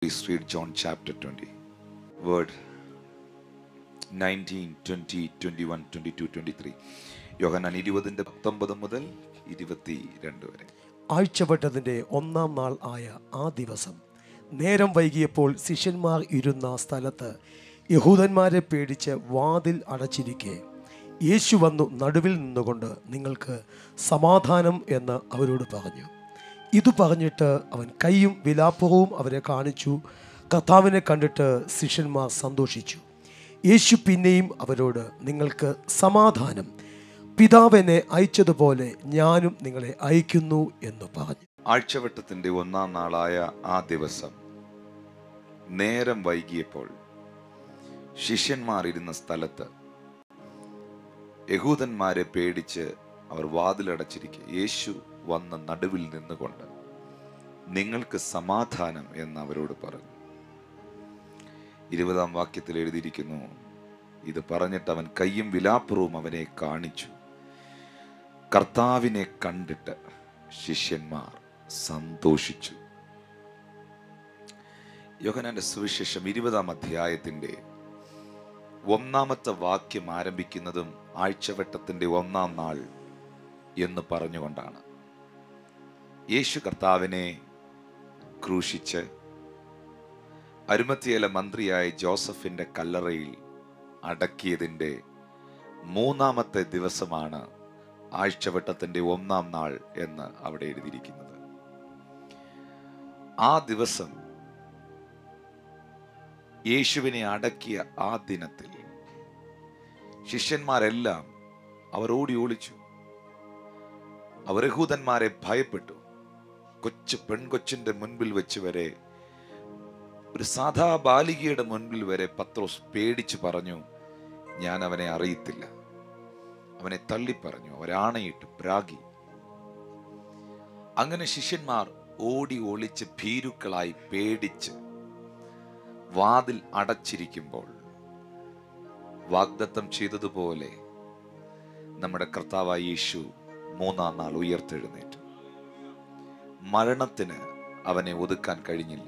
Please read John chapter 20, word 19, 20, 21, 22, 23. യോഹന്നാൻ ഇരുപതിൻ്റെ പത്തൊമ്പത് മുതൽ ഇരുപത്തി രണ്ട് വരെ ആഴ്ചവട്ടത്തിൻ്റെ ഒന്നാം നാൾ ആയ ആ ദിവസം നേരം വൈകിയപ്പോൾ ശിഷ്യന്മാർ ഇരുന്ന സ്ഥലത്ത് യഹൂദന്മാരെ പേടിച്ച് വാതിൽ അടച്ചിരിക്കെ യേശു വന്നു നടുവിൽ നിന്നുകൊണ്ട് നിങ്ങൾക്ക് സമാധാനം എന്ന് അവരോട് പറഞ്ഞു ഇത് പറഞ്ഞിട്ട് അവൻ കൈയും വിലാപ്പവും അവരെ കാണിച്ചു കർത്താവിനെ കണ്ടിട്ട് ശിഷ്യന്മാർ സന്തോഷിച്ചു യേശു പിന്നെയും അവരോട് നിങ്ങൾക്ക് സമാധാനം പിതാവ് എന്നെ അയച്ചതുപോലെ ഞാനും നിങ്ങളെ അയക്കുന്നു എന്ന് പറഞ്ഞു ആഴ്ചവട്ടത്തിന്റെ ഒന്നാം നാളായ ആ ദിവസം നേരം വൈകിയപ്പോൾ ശിഷ്യന്മാർ ഇരുന്ന സ്ഥലത്ത് യഹൂദന്മാരെ പേടിച്ച് അവർ വാതിലടച്ചിരിക്കെ യേശു വന്ന നടുവിൽ നിന്നുകൊണ്ട് നിങ്ങൾക്ക് സമാധാനം എന്ന് അവരോട് പറഞ്ഞു ഇരുപതാം വാക്യത്തിൽ എഴുതിയിരിക്കുന്നു ഇത് പറഞ്ഞിട്ട് അവൻ കയ്യും വിലാപ്പുറവും അവനെ കാണിച്ചു കർത്താവിനെ കണ്ടിട്ട് ശിഷ്യന്മാർ സന്തോഷിച്ചു യോഹനാന്റെ സുവിശേഷം ഇരുപതാം അധ്യായത്തിന്റെ ഒന്നാമത്തെ വാക്യം ആരംഭിക്കുന്നതും ആഴ്ചവട്ടത്തിന്റെ ഒന്നാം നാൾ എന്ന് പറഞ്ഞുകൊണ്ടാണ് യേശു കർത്താവിനെ ക്രൂശിച്ച് അരുമത്തിയല മന്ത്രിയായ ജോസഫിന്റെ കല്ലറയിൽ അടക്കിയതിൻ്റെ മൂന്നാമത്തെ ദിവസമാണ് ആഴ്ചവട്ടത്തിന്റെ ഒന്നാം നാൾ എന്ന് അവിടെ എഴുതിയിരിക്കുന്നത് ആ ദിവസം യേശുവിനെ അടക്കിയ ആ ദിനത്തിൽ ശിഷ്യന്മാരെല്ലാം അവർ ഓടി ഒളിച്ചു അവർ യഹൂദന്മാരെ ഭയപ്പെട്ടു കൊച്ചു പെൺകൊച്ചിന്റെ മുൻപിൽ വെച്ച് വരെ ഒരു സാധാ ബാലികയുടെ മുൻപിൽ വരെ പത്രോസ് പേടിച്ചു പറഞ്ഞു ഞാൻ അവനെ അറിയത്തില്ല അവനെ തള്ളിപ്പറഞ്ഞു അവരാണയിട്ട് പ്രാഗി അങ്ങനെ ശിഷ്യന്മാർ ഓടി ഒളിച്ച് ഭീരുക്കളായി പേടിച്ച് വാതിൽ അടച്ചിരിക്കുമ്പോൾ വാഗ്ദത്തം ചെയ്തതുപോലെ നമ്മുടെ കർത്താവായ യേശു മൂന്നാം നാൾ ഉയർത്തെഴുന്നേറ്റു മരണത്തിന് അവനെ ഒതുക്കാൻ കഴിഞ്ഞില്ല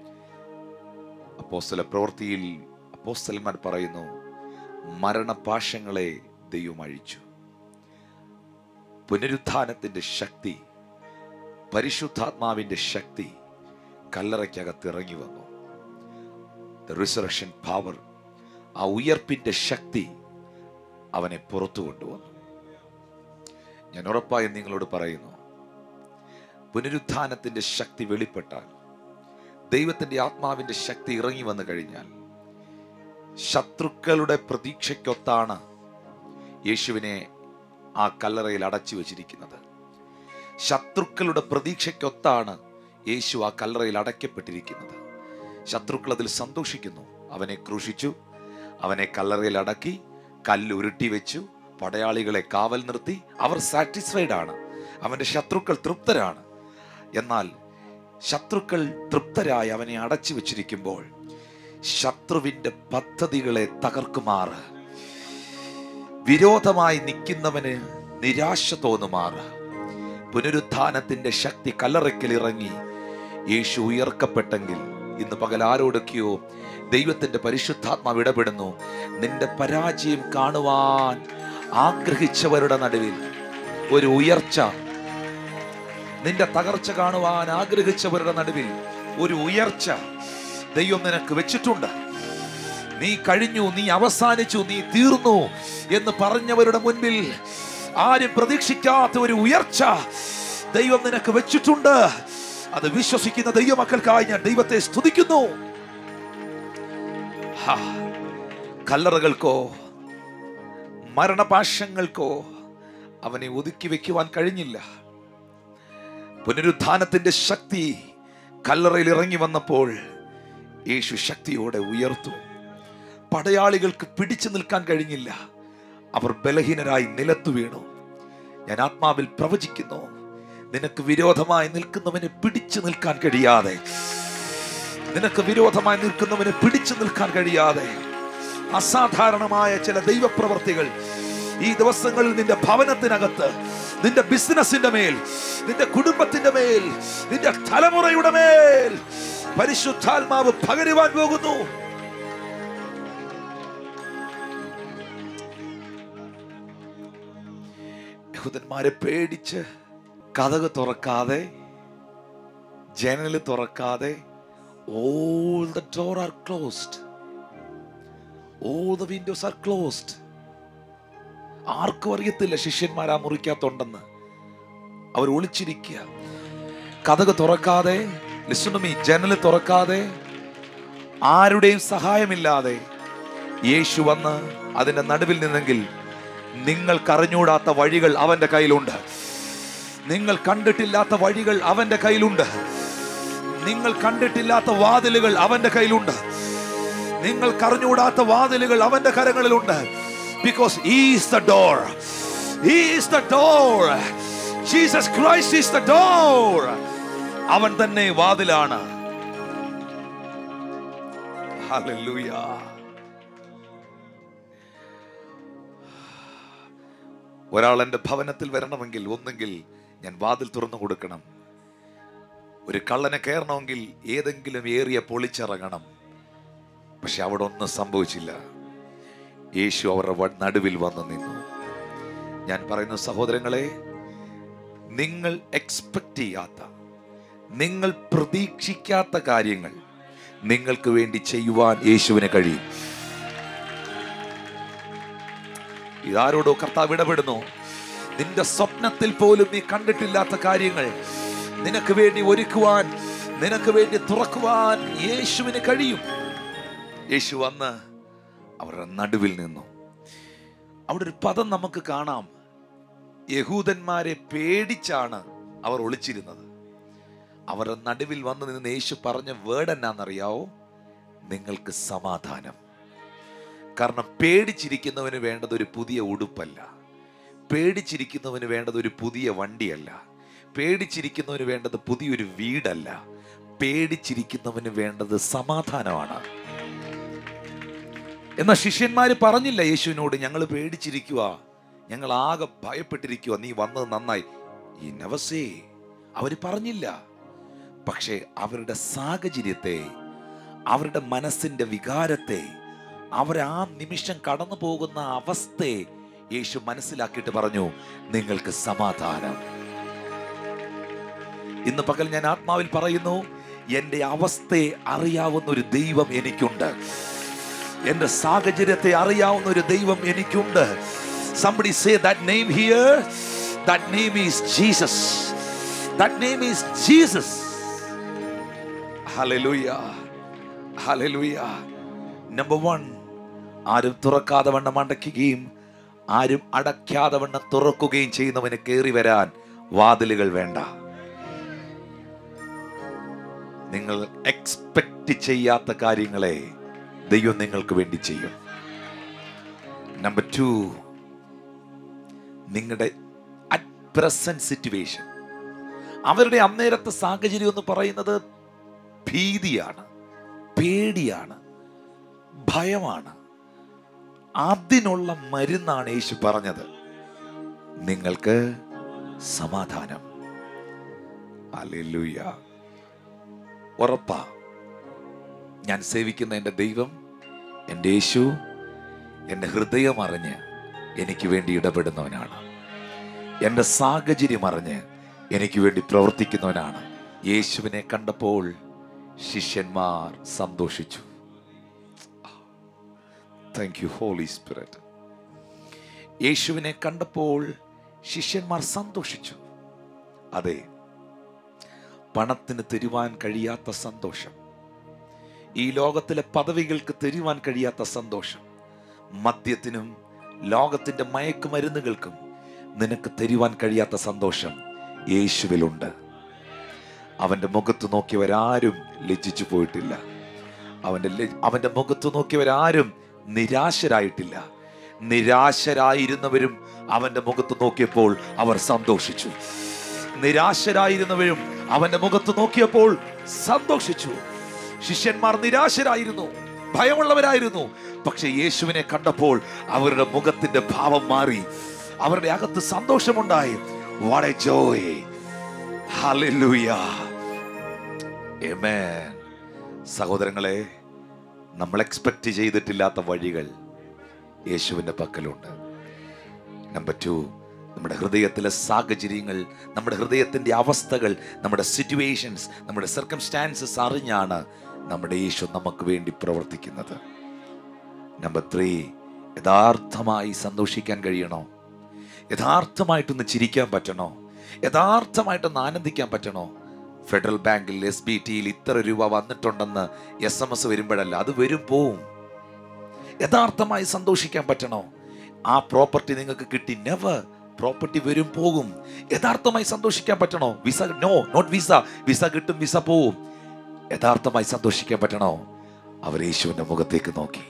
അപ്പോസ്തല പ്രവൃത്തിയിൽ അപ്പോസ്തലന്മാർ പറയുന്നു മരണപാശങ്ങളെ ദൈവം അഴിച്ചു പുനരുത്ഥാനത്തിന്റെ ശക്തി പരിശുദ്ധാത്മാവിന്റെ ശക്തി കല്ലറയ്ക്കകത്ത് ഇറങ്ങി വന്നു റിസറക്ഷൻ പവർ ആ ഉയർപ്പിന്റെ ശക്തി അവനെ പുറത്തു കൊണ്ടുവന്നു ഞാൻ ഉറപ്പായും നിങ്ങളോട് പറയുന്നു പുനരുത്ഥാനത്തിന്റെ ശക്തി വെളിപ്പെട്ടാൽ ദൈവത്തിന്റെ ആത്മാവിന്റെ ശക്തി ഇറങ്ങി വന്നു കഴിഞ്ഞാൽ ശത്രുക്കളുടെ പ്രതീക്ഷയ്ക്കൊത്താണ് യേശുവിനെ ആ കല്ലറയിൽ അടച്ചു വച്ചിരിക്കുന്നത് ശത്രുക്കളുടെ പ്രതീക്ഷയ്ക്കൊത്താണ് യേശു ആ കല്ലറയിൽ അടയ്ക്കപ്പെട്ടിരിക്കുന്നത് ശത്രുക്കൾ അതിൽ സന്തോഷിക്കുന്നു അവനെ ക്രൂശിച്ചു അവനെ കല്ലറയിൽ അടക്കി കല്ല് ഉരുട്ടി വെച്ചു പടയാളികളെ കാവൽ നിർത്തി അവർ സാറ്റിസ്ഫൈഡ് ആണ് അവന്റെ ശത്രുക്കൾ തൃപ്തരാണ് എന്നാൽ ശത്രുക്കൾ തൃപ്തരായി അവനെ അടച്ചു വെച്ചിരിക്കുമ്പോൾ ശത്രുവിന്റെ പദ്ധതികളെ തകർക്കുമാറ് വിരോധമായി നിൽക്കുന്നവന് നിരാശ തോന്നുമാറ് പുനരുത്ഥാനത്തിന്റെ ശക്തി കല്ലറയ്ക്കൽ ഇറങ്ങി യേശു ഉയർക്കപ്പെട്ടെങ്കിൽ ഇന്ന് പകൽ ആരോടൊക്കെയോ ദൈവത്തിന്റെ പരിശുദ്ധാത്മാവ് ഇടപെടുന്നു നിന്റെ പരാജയം കാണുവാൻ ആഗ്രഹിച്ചവരുടെ നടുവിൽ ഒരു ഉയർച്ച നിന്റെ തകർച്ച കാണുവാൻ ആഗ്രഹിച്ചവരുടെ നടുവിൽ ഒരു ഉയർച്ച ദൈവം നിനക്ക് വെച്ചിട്ടുണ്ട് നീ കഴിഞ്ഞു നീ അവസാനിച്ചു നീ തീർന്നു എന്ന് പറഞ്ഞവരുടെ മുൻപിൽ ആരും പ്രതീക്ഷിക്കാത്ത ഒരു ഉയർച്ച ദൈവം നിനക്ക് വെച്ചിട്ടുണ്ട് അത് വിശ്വസിക്കുന്ന ദൈവമക്കൾക്കായി ഞാൻ ദൈവത്തെ സ്തുതിക്കുന്നു ഹാ, കല്ലറകൾക്കോ മരണപാശങ്ങൾക്കോ അവനെ ഒതുക്കി വെക്കുവാൻ കഴിഞ്ഞില്ല പുനരുത്ഥാനത്തിന്റെ ശക്തി കല്ലറയിൽ ഇറങ്ങി വന്നപ്പോൾ യേശു ശക്തിയോടെ ഉയർത്തു പടയാളികൾക്ക് പിടിച്ചു നിൽക്കാൻ കഴിഞ്ഞില്ല അവർ ബലഹീനരായി നിലത്തു വീണു ഞാൻ ആത്മാവിൽ പ്രവചിക്കുന്നു നിനക്ക് വിരോധമായി നിൽക്കുന്നവനെ പിടിച്ചു നിൽക്കാൻ കഴിയാതെ നിനക്ക് വിരോധമായി നിൽക്കുന്നവനെ പിടിച്ചു നിൽക്കാൻ കഴിയാതെ അസാധാരണമായ ചില ദൈവപ്രവർത്തികൾ ഈ ദിവസങ്ങളിൽ നിന്റെ ഭവനത്തിനകത്ത് നിന്റെ ബിസിനസിന്റെ മേൽ നിന്റെ കുടുംബത്തിന്റെ മേൽ നിന്റെ തലമുറയുടെ മേൽ പരിശുദ്ധാത്മാവ് പകരുവാൻ പോകുന്നു യഹൂദന്മാരെ പേടിച്ച് കഥക് തുറക്കാതെ ജനൽ തുറക്കാതെ all the door are closed all the windows are closed ആർക്കും അറിയത്തില്ല ശിഷ്യന്മാർ ആ മുറിക്കകത്തുണ്ടെന്ന് അവർ ഒളിച്ചിരിക്കുക കഥക് തുറക്കാതെ ലിസണമി ജനൽ തുറക്കാതെ ആരുടെയും സഹായമില്ലാതെ യേശു വന്ന് അതിന്റെ നടുവിൽ നിന്നെങ്കിൽ നിങ്ങൾക്കറിഞ്ഞൂടാത്ത വഴികൾ അവന്റെ കയ്യിലുണ്ട് നിങ്ങൾ കണ്ടിട്ടില്ലാത്ത വഴികൾ അവന്റെ കയ്യിലുണ്ട് നിങ്ങൾ കണ്ടിട്ടില്ലാത്ത വാതിലുകൾ അവന്റെ കയ്യിലുണ്ട് നിങ്ങൾ കറിഞ്ഞൂടാത്ത വാതിലുകൾ അവന്റെ കരങ്ങളിലുണ്ട് because is the door is the door Jesus Christ is the door അവൻ തന്നെ വാതിലാണ് ഹല്ലേലൂയ ഒരാൾ എൻ്റെ ഭവനത്തിൽ വരണമെങ്കിൽ ഒന്നെങ്കിൽ ഞാൻ വാതിൽ തുറന്നു കൊടുക്കണം ഒരു കള്ളനെ കയറണമെങ്കിൽ ഏതെങ്കിലും ഏറിയ പൊളിച്ചിറങ്ങണം പക്ഷെ അവിടെ ഒന്നും സംഭവിച്ചില്ല യേശു അവരുടെ വ- നടുവിൽ വന്ന് നിന്നു ഞാൻ പറയുന്ന സഹോദരങ്ങളെ നിങ്ങൾ എക്സ്പെക്ട് ചെയ്യാത്ത നിങ്ങൾ പ്രതീക്ഷിക്കാത്ത കാര്യങ്ങൾ നിങ്ങൾക്ക് വേണ്ടി ചെയ്യുവാൻ യേശുവിന് കഴിയും ഇതാരോടോ കർത്താവ് ഇടപെടുന്നു നിന്റെ സ്വപ്നത്തിൽ പോലും നീ കണ്ടിട്ടില്ലാത്ത കാര്യങ്ങൾ നിനക്ക് വേണ്ടി ഒരുക്കുവാൻ നിനക്ക് വേണ്ടി തുറക്കുവാൻ യേശുവിന് കഴിയും യേശു വന്ന് അവരുടെ നടുവിൽ നിന്നു അവിടെ ഒരു പദം നമുക്ക് കാണാം യഹൂദന്മാരെ പേടിച്ചാണ് അവർ ഒളിച്ചിരുന്നത് അവരുടെ നടുവിൽ വന്ന് നിന്ന് യേശു പറഞ്ഞ വേർഡ് എന്നാന്നറിയാവോ നിങ്ങൾക്ക് സമാധാനം കാരണം പേടിച്ചിരിക്കുന്നവന് വേണ്ടത് ഒരു പുതിയ ഉടുപ്പല്ല പേടിച്ചിരിക്കുന്നവന് വേണ്ടത് ഒരു പുതിയ വണ്ടിയല്ല പേടിച്ചിരിക്കുന്നവന് വേണ്ടത് പുതിയൊരു വീടല്ല പേടിച്ചിരിക്കുന്നവന് വേണ്ടത് സമാധാനമാണ് എന്നാൽ ശിഷ്യന്മാര് പറഞ്ഞില്ല യേശുവിനോട് ഞങ്ങൾ പേടിച്ചിരിക്കുക ഞങ്ങൾ ആകെ ഭയപ്പെട്ടിരിക്കുക നീ വന്നത് നന്നായി ഈ നവസേ അവര് പറഞ്ഞില്ല പക്ഷേ അവരുടെ സാഹചര്യത്തെ അവരുടെ മനസ്സിന്റെ വികാരത്തെ അവർ ആ നിമിഷം കടന്നു പോകുന്ന അവസ്ഥയെ യേശു മനസ്സിലാക്കിയിട്ട് പറഞ്ഞു നിങ്ങൾക്ക് സമാധാനം ഇന്ന് പകൽ ഞാൻ ആത്മാവിൽ പറയുന്നു എൻ്റെ അവസ്ഥയെ അറിയാവുന്ന ഒരു ദൈവം എനിക്കുണ്ട് എൻ്റെ സാഹചര്യത്തെ അറിയാവുന്ന ഒരു ദൈവം എനിക്കുണ്ട് somebody say that name here that name is jesus that name is jesus hallelujah hallelujah number one ആരും തുറക്കാതെ വണ്ണം അടയ്ക്കുകയും ആരും അടയ്ക്കാതെ വണ്ണം തുറക്കുകയും ചെയ്യുന്നവന് കയറി വരാൻ വാതിലുകൾ വേണ്ട നിങ്ങൾ എക്സ്പെക്ട് ചെയ്യാത്ത കാര്യങ്ങളെ ദൈവം നിങ്ങൾക്ക് വേണ്ടി ചെയ്യും നമ്പർ ടു നിങ്ങളുടെ അറ്റ് പ്രസന്റ് സിറ്റുവേഷൻ അവരുടെ അന്നേരത്തെ സാഹചര്യം എന്ന് പറയുന്നത് ഭീതിയാണ് പേടിയാണ് ഭയമാണ് അതിനുള്ള മരുന്നാണ് യേശു പറഞ്ഞത് നിങ്ങൾക്ക് സമാധാനം അല്ലേലൂയ ഉറപ്പാ ഞാൻ സേവിക്കുന്ന എൻ്റെ ദൈവം എൻ്റെ യേശു എൻ്റെ ഹൃദയം അറിഞ്ഞ് എനിക്ക് വേണ്ടി ഇടപെടുന്നവനാണ് എൻ്റെ സാഹചര്യം അറിഞ്ഞ് എനിക്ക് വേണ്ടി പ്രവർത്തിക്കുന്നവനാണ് യേശുവിനെ കണ്ടപ്പോൾ ശിഷ്യന്മാർ സന്തോഷിച്ചു താങ്ക് യു ഹോളി സ്പിരിറ്റ് യേശുവിനെ കണ്ടപ്പോൾ ശിഷ്യന്മാർ സന്തോഷിച്ചു അതെ പണത്തിന് തരുവാൻ കഴിയാത്ത സന്തോഷം ഈ ലോകത്തിലെ പദവികൾക്ക് തരുവാൻ കഴിയാത്ത സന്തോഷം മദ്യത്തിനും ലോകത്തിന്റെ മയക്കുമരുന്നുകൾക്കും നിനക്ക് തരുവാൻ കഴിയാത്ത സന്തോഷം യേശുവിലുണ്ട് അവന്റെ മുഖത്ത് നോക്കിയവരാരും ലജ്ജിച്ചു പോയിട്ടില്ല അവന്റെ ല- അവന്റെ മുഖത്ത് നോക്കിയവരാരും നിരാശരായിട്ടില്ല നിരാശരായിരുന്നവരും അവന്റെ മുഖത്ത് നോക്കിയപ്പോൾ അവർ സന്തോഷിച്ചു നിരാശരായിരുന്നവരും അവന്റെ മുഖത്ത് നോക്കിയപ്പോൾ സന്തോഷിച്ചു ശിഷ്യന്മാർ നിരാശരായിരുന്നു ഭയമുള്ളവരായിരുന്നു പക്ഷെ യേശുവിനെ കണ്ടപ്പോൾ അവരുടെ മുഖത്തിന്റെ ഭാവം മാറി അവരുടെ അകത്ത് സന്തോഷമുണ്ടായി What a joy. Hallelujah. Amen. സഹോദരങ്ങളെ നമ്മൾ എക്സ്പെക്റ്റ് ചെയ്തിട്ടില്ലാത്ത വഴികൾ യേശുവിൻ്റെ പക്കലുണ്ട് നമ്പർ ടു നമ്മുടെ ഹൃദയത്തിലെ സാഹചര്യങ്ങൾ നമ്മുടെ ഹൃദയത്തിൻ്റെ അവസ്ഥകൾ നമ്മുടെ സിറ്റുവേഷൻസ് നമ്മുടെ സർക്കംസ്റ്റാൻസസ് അറിഞ്ഞാണ് നമ്മുടെ യേശു നമുക്ക് വേണ്ടി പ്രവർത്തിക്കുന്നത് നമ്പർ ത്രീ യഥാർത്ഥമായി സന്തോഷിക്കാൻ കഴിയണോ യഥാർത്ഥമായിട്ടൊന്ന് ചിരിക്കാൻ പറ്റണോ യഥാർത്ഥമായിട്ടൊന്ന് ആനന്ദിക്കാൻ പറ്റണോ ഫെഡറൽ ബാങ്കിൽ എസ് ബി ടിയിൽ ഇത്ര രൂപ വന്നിട്ടുണ്ടെന്ന് എസ് എം എസ് വരുമ്പോഴല്ല അത് വരും പോവും യഥാർത്ഥമായി സന്തോഷിക്കാൻ പറ്റണോ ആ പ്രോപ്പർട്ടി നിങ്ങൾക്ക് കിട്ടി നെവർ പ്രോപ്പർട്ടി വരും പോകും യഥാർത്ഥമായി സന്തോഷിക്കാൻ പറ്റണോ visa no not visa visa കിട്ടും വിസ പോവും യഥാർത്ഥമായി സന്തോഷിക്കാൻ പറ്റണോ അവർ യേശുവിന്റെ മുഖത്തേക്ക് നോക്കി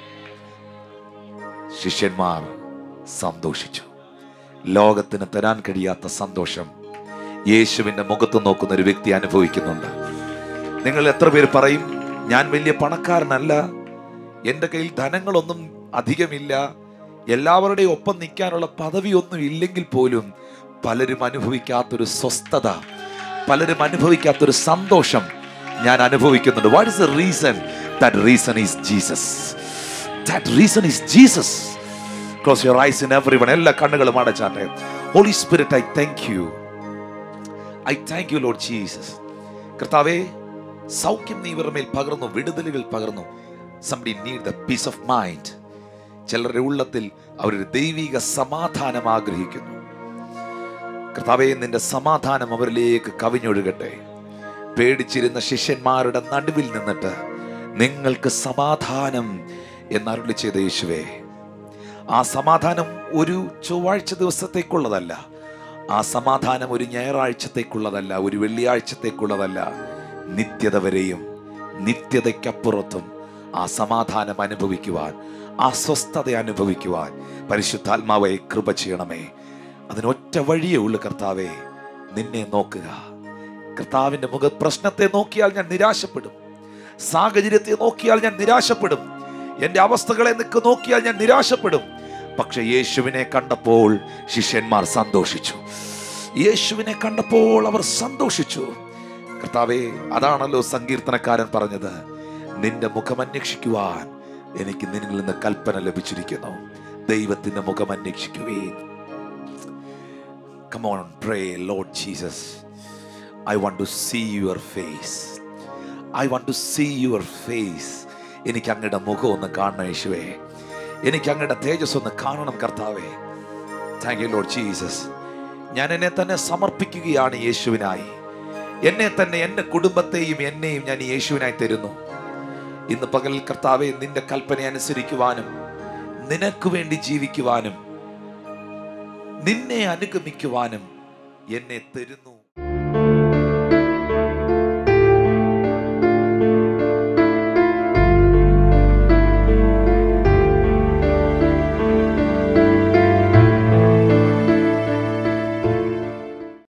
ശിഷ്യന്മാർ സന്തോഷിച്ചു ലോകത്തിന് തരാൻ കഴിയാത്ത സന്തോഷം യേശുവിന്റെ മുഖത്ത് നോക്കുന്ന ഒരു വ്യക്തി അനുഭവിക്കുന്നുണ്ട് നിങ്ങൾ എത്ര പേര് പറയും ഞാൻ വലിയ പണക്കാരനല്ല എൻ്റെ കയ്യിൽ ധനങ്ങളൊന്നും അധികമില്ല എല്ലാവരുടെയും ഒപ്പം നിൽക്കാനുള്ള പദവിയൊന്നും ഇല്ലെങ്കിൽ പോലും പലരും അനുഭവിക്കാത്തൊരു സ്വസ്ഥത പലരും അനുഭവിക്കാത്തൊരു സന്തോഷം ഞാൻ അനുഭവിക്കുന്നുണ്ട് what is the reason that reason is Jesus that reason is Jesus close your eyes in every one എല്ലാ കണ്ണുകളും അടച്ചാട്ടെ holy spirit I thank you I thank you lord Jesus കർത്താവേ സൗഖ്യം നീ ഇവരുടെ മേൽ പകർന്നു വിടുതലുകൾ പകർന്നു somebody need the peace of mind ചിലരുടെ ഉള്ളത്തിൽ അവരൊരു ദൈവിക സമാധാനം ആഗ്രഹിക്കുന്നു കർത്താവേ നിന്റെ സമാധാനം അവരിലേക്ക് കവിഞ്ഞൊഴുകട്ടെ പേടിച്ചിരുന്ന ശിഷ്യന്മാരുടെ നടുവിൽ നിന്നിട്ട് നിങ്ങൾക്ക് സമാധാനം എന്നരുളി ചെയ്ത യേശുവേ ആ സമാധാനം ഒരു ചൊവ്വാഴ്ച ദിവസത്തേക്കുള്ളതല്ല ആ സമാധാനം ഒരു ഞായറാഴ്ചത്തേക്കുള്ളതല്ല ഒരു വെള്ളിയാഴ്ചത്തേക്കുള്ളതല്ല നിത്യത വരെയും നിത്യതയ്ക്കപ്പുറത്തും ആ സമാധാനം അനുഭവിക്കുവാൻ ആ സ്വസ്ഥത അനുഭവിക്കുവാൻ പരിശുദ്ധാത്മാവെ കൃപ ചെയ്യണമേ അതിനൊറ്റ വഴിയേ ഉള്ളു കർത്താവേ നിന്നെ നോക്കുക കർത്താവിന്റെ മുഖ പ്രശ്നത്തെ നോക്കിയാൽ ഞാൻ നിരാശപ്പെടും സാഹചര്യത്തെ നോക്കിയാൽ ഞാൻ നിരാശപ്പെടും എന്റെ അവസ്ഥകളെ നിക്ക് നോക്കിയാൽ ഞാൻ നിരാശപ്പെടും പക്ഷെ യേശുവിനെ കണ്ടപ്പോൾ ശിഷ്യന്മാർ സന്തോഷിച്ചു യേശുവിനെ കണ്ടപ്പോൾ അവർ സന്തോഷിച്ചു കർത്താവേ അതാണല്ലോ സങ്കീർത്തനക്കാരൻ പറഞ്ഞത് നിന്റെ മുഖം അന്വേഷിക്കുവാൻ എനിക്ക് നിന്നിൽ നിന്ന് കൽപ്പന ലഭിച്ചിരിക്കുന്നു ദൈവത്തിന്റെ മുഖം അന്വേഷിക്കുവേൻ Come on, pray, Lord Jesus. I want to see your face. I want to see your face. എനിക്ക് അങ്ങയുടെ മുഖം ഒന്ന് കാണണം യേശുവേ എനിക്ക് അങ്ങയുടെ തേജസ് ഒന്ന് കാണണം കർത്താവേ താങ്ക് യു ലോഡ് ജീസസ് ഞാൻ എന്നെ തന്നെ സമർപ്പിക്കുകയാണ് യേശുവിനായി എന്നെ തന്നെ എൻ്റെ കുടുംബത്തെയും എന്നെയും ഞാൻ ഈ യേശുവിനായി തരുന്നു ഇന്ന് പകൽ കർത്താവെ നിന്റെ കൽപ്പന അനുസരിക്കുവാനും നിനക്ക് വേണ്ടി ജീവിക്കുവാനും നിന്നെ അനുഗമിക്കുവാനും എന്നെ തരുന്നു